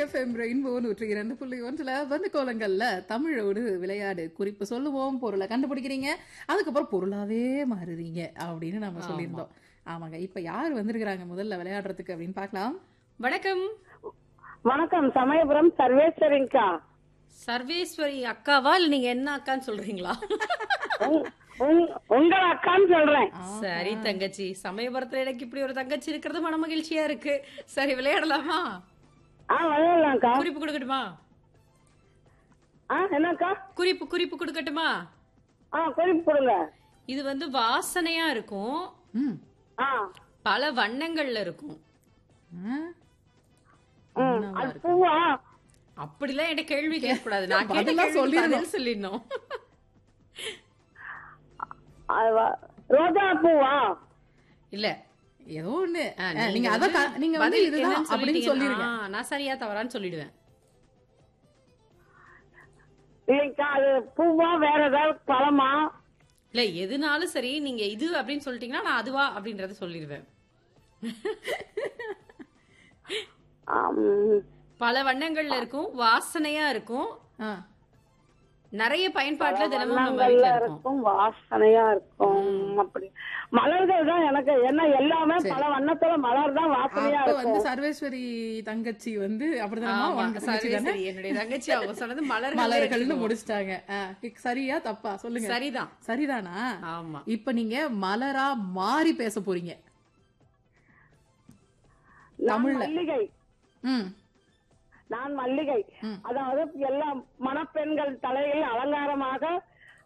FM rainbow நூற்றி இரண்டு புள்ளி ஒன்றுல வந்து கோலங்கள்ல தமிழோடு விளையாடு குறிப்பு சொல்லுவோம் பொருளை கண்டுபிடிக்கிறீங்க அதுக்கப்புறம் பொருளாவே மாறுறீங்க அப்படின்னு நம்ம சொல்லியிருந்தோம் ஆமாங்க இப்ப யார் வந்திருக்கிறாங்க முதல்ல விளையாடுறதுக்கு அப்படின்னு பார்க்கலாம் வணக்கம் வணக்கம் சமயபுரம் சர்வேஸ்வரிங்கக்கா சர்வேஸ்வரி அக்காவா இல்ல நீங்க என்ன அக்கான்னு சொல்றீங்களா உங்- உங்- உங்கள் அக்கான்னு சொல்றேன் சரி தங்கச்சி சமயபுரத்துல எனக்கு இப்படி ஒரு தங்கச்சி இருக்கிறது மன மகிழ்ச்சியா இருக்கு சரி விளையாடலாமா ஆ விளையாடலாம்க்கா குறிப்பு கொடுக்கட்டுமா ஆ என்னக்கா குறிப்பு குறிப்பு கொடுக்கட்டுமா ஆ குறிப்பு கொடுங்க இது வந்து வாசனையா இருக்கும் ம் ஆ பல வண்ணங்கள்ல இருக்கும் ஆ? ம் அது பூவா அப்படிலாம் என்கிட்ட கேள்வி கேட்கக்கூடாது நான் கேட்ட பதிலா கேள்விக்கு சொல்லிடணும். பதில் சொல்லிடணும் அது வ- ரோஜா பூவா இல்ல ஏதோ ஒண்ணு ஆ, ஆ, நீங்க அத வந்து க- நீங்க வந்து பதில் இதுதான் என்னன்னு அப்படின்னு சொல்லிட்டீங்க. சொல்லிருங்க ஆ, நான் சரியா தவறான்னு சொல்லிடுவேன் இல்லைங்கக்கா அது பூவா வேற ஏதாவது பழமா இல்ல எதுனாலும் சரி நீங்க இது அப்படின்னு சொல்லிட்டீங்கன்னா நான் அதுவா அப்படின்றத சொல்லிடுவேன் ஆம், பல வண்ணங்கள்ல இருக்கும் வாசனையா இருக்கும் ஆ. நிறைய பயன்பாட்டுல தினமும் நம்ம வீட்ல வண்ணங்கள்ல இருக்கும் இருக்கும் வாசனையா இருக்கும் அப்படி மலர்கள் தான் எனக்கு என்ன எல்லாமே பல வண்ணத்துல மலர் தான் வாசனையா அப்ப இருக்கும் வந்து சர்வேஸ்வரி தங்கச்சி வந்து அப்படிதானமா ஆமா, உங்க தங்கச்சி சரி, தானே சரி. என்னுடைய தங்கச்சி அவங்க சொன்னது மலர்கள் மலர்கள்னு முடிச்சிட்டாங்க ஆ, சரியா தப்பா சொல்லுங்க சரிதான் சரிதானா ஆமா இப்ப நீங்க மலரா மாறி பேச போறீங்க நான் தமிழ்ல. மல்லிகை ம் நான் மல்லிகை ம். அதாவது எல்லா மணப்பெண்கள் தலையில் அலங்காரமாக